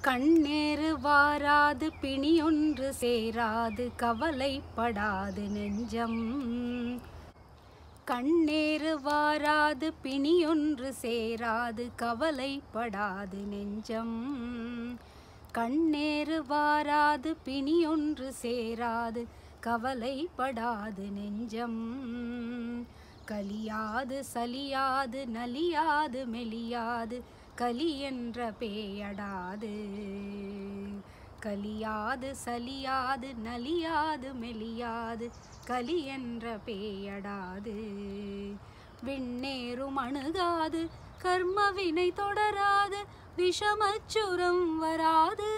கண்ணேறு வாராது பிணியொன்று சேராது கவலைப்படாது நெஞ்சம் கண்ணேறு வாராது பிணியொன்று சேராது கவலைப்படாது நெஞ்சம் கண்ணேறு வாராது பிணியொன்று சேராது கவலைப்படாது நெஞ்சம் கலியாது சலியாது நலியாது மெலியாது கலி என்ற பேயடாது கலியாது சலியாது நலியாது மெலியாது கலி என்ற பேயடாது விண்ணேறும் அணுகாது கர்ம வினை தொடராது விஷமச்சுரம் வராது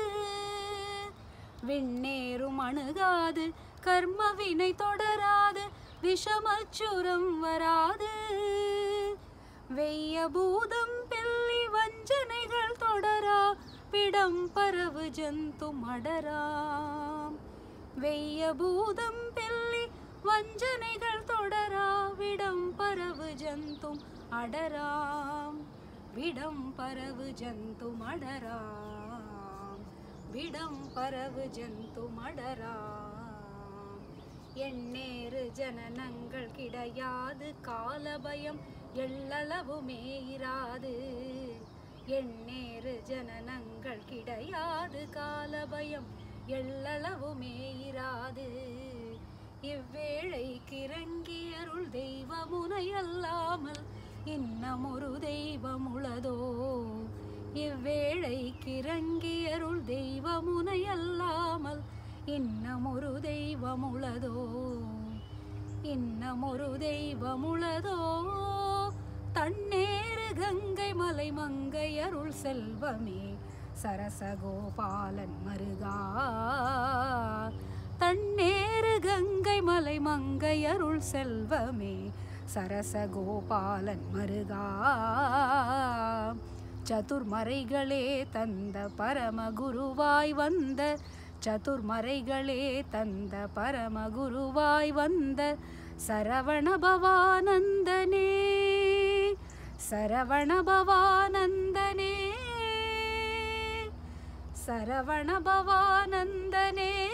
விண்ணேறும் அணுகாது கர்ம வினை தொடராது விஷமச்சுரம் வராது வெய்ய பூதம் பெல்லி வஞ்சனைகள் தொடரா பிடம் பரவு ஜந்து மடராம் வெய்ய பூதம் பெல்லி வஞ்சனைகள் தொடரா விடம் பரவு ஜந்தும் அடராம் விடம் பரவு ஜந்தும் அடராம் விடம் பரவு ஜந்தும் அடராம் எண்ணேறு ஜனனங்கள் கிடையாது காலபயம் எள்ளளவுமே இராது எண்ணேறு ஜனனங்கள் கிடையாது காலபயம் எள்ளளவுமே இராது இவ்வேளை கிறங்கியருள் தெய்வமுனை அல்லாமல் இன்னமொரு தெய்வம் உளதோ இவ்வேளை கிறங்கியருள் தெய்வமுனை அல்லாமல் இன்னமொரு தெய்வம் உளதோ இன்னமொரு தெய்வம் உளதோ தன்னேறு கங்கை மலை மங்கை அருள் செல்வமே சரசகோபாலன் மருகா தன்னேறு கங்கை மலை மங்கை அருள் செல்வமே சரசகோபாலன் மருகா சதுர்மறைகளே தந்த பரமகுருவாய் வந்த சதுர்மறைகளே தந்த பரமகுருவாய் வந்த சரவண பவானந்தனே சரவண பவானந்தனே சரவண பவானந்தனே